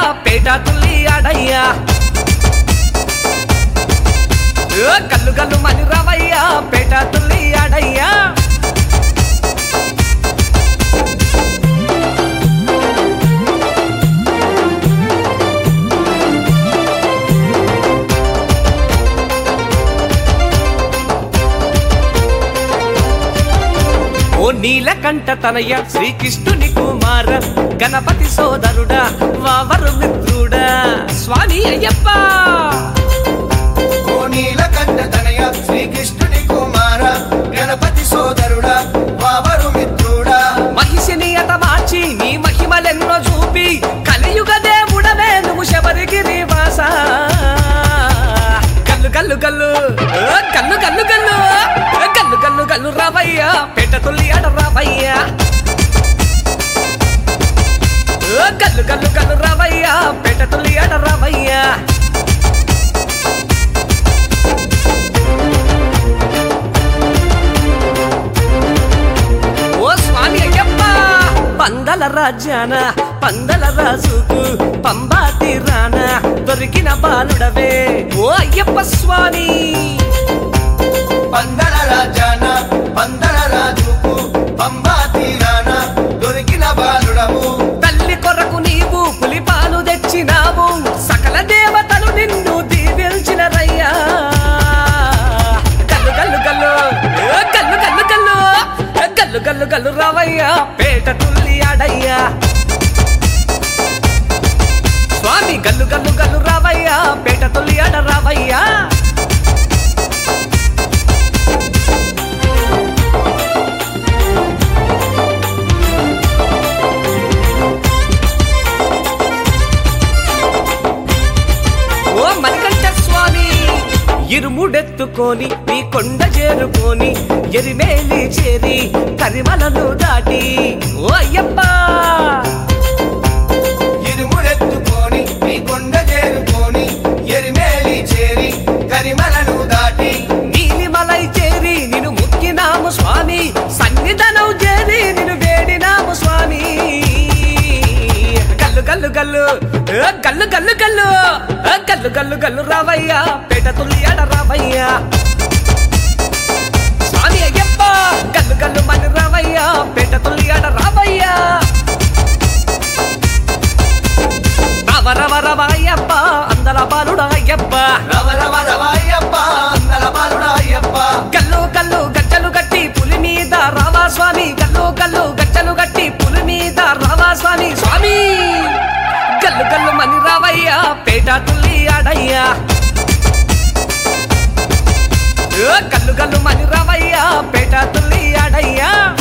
పేట తుల్లి ఆడయ్యా ఓ కల్లు కల్లు మని రావయ్యా పేట తుల్లి ఆడయ్యా ఓ నీలకంఠ తనయ శ్రీకృష్ణుని కుమార గణపతి సోదరుడా వావరు మిత్రుడా స్వామి అయ్యప్ప ఓ నీలకంఠ తనయ శ్రీకృష్ణుని కుమార గణపతి సోదరుడా వావరు మిత్రుడా మహిషిని అత మార్చి నీ మహిమలెన్నో చూపి కలియుగ దేవుడవే నువ్వు శబరిగిరి వాస కల్లు కల్లు కల్లు ఓ కల్లు కల్లు కల్లు ఓ కల్లు కల్లు కల్లు రావయ్యా పేట తుల్లి ఆడ రావయ్యా ఓ కల్లు కల్లు కల్లు రావయ్యా పేట తుల్లి ఆడ రావయ్యా ఓ స్వామి అయ్యప్ప పందల రాజ్యాన పందల రాజుకు పంబా తీరాన దొరికిన బాలుడవే ఓ అయ్యప్ప స్వామి పందల రాజాన పందల రాజుకు పంబా తీరాన దొరికిన బాలుడము తల్లి కొరకు నీవు పులిపాలు తెచ్చినావు సకల దేవతలు నిన్ను దీవిల్చిన రయ్యా కల్లు కల్లు కల్లు ఏ కల్లు కల్లు కల్లు ఏ కల్లు కల్లు కల్లు రావయ్యా పేట తుల్లి ఆడయ్యా స్వామి గల్లు గల్లు గల్లు రావయ్యా పేట తుల్లి ఆడ రావయ్యా ఓ మణికంఠ స్వామి ఇరుముడెత్తుకొని నీ కొండ చేరుకొని ఎరిమేలి చేరి కరిమలను దాటి ఓ అయ్యప్ప ఇరుముడెత్తుకొని నీ కొండ చేరుకొని ఎరిమేలి చేరి కరిమలను దాటి నీలిమలై చేరి నిన్ను ముక్కినాము స్వామి సన్నిధనం చేరి నిన్ను వేడినాము స్వామి గల్లు గల్లు గల్లు ఏ గల్లు గల్లు గల్లు ఏ గల్లు గల్లు గల్లు రావయ్యా పేట తుల్లి ఆడ రావయ్యా స్వామి అయ్యప్ప గల్లు గల్లు మని రావయ్యా పేట తుల్లి ఆడ రావయ్యా రవ రవ రవ అయ్యప్ప అందల బాలుడ అయ్యప్ప రవ రవ రవ అయ్యప్ప అందల బాలుడా అయ్యప్ప కల్లు కల్లు గజ్జలు గట్టి పులి మీద రావా స్వామి కల్లు కల్లు గజ్జలు గట్టి పులి మీద రావా స్వామి స్వామి గల్లు గల్లు మని రావయ్యా పేట తుల్లి ఆడయ్యా ఓ, గల్లు గల్లు మని రావయ్యా పేట తుల్లి ఆడయ్యా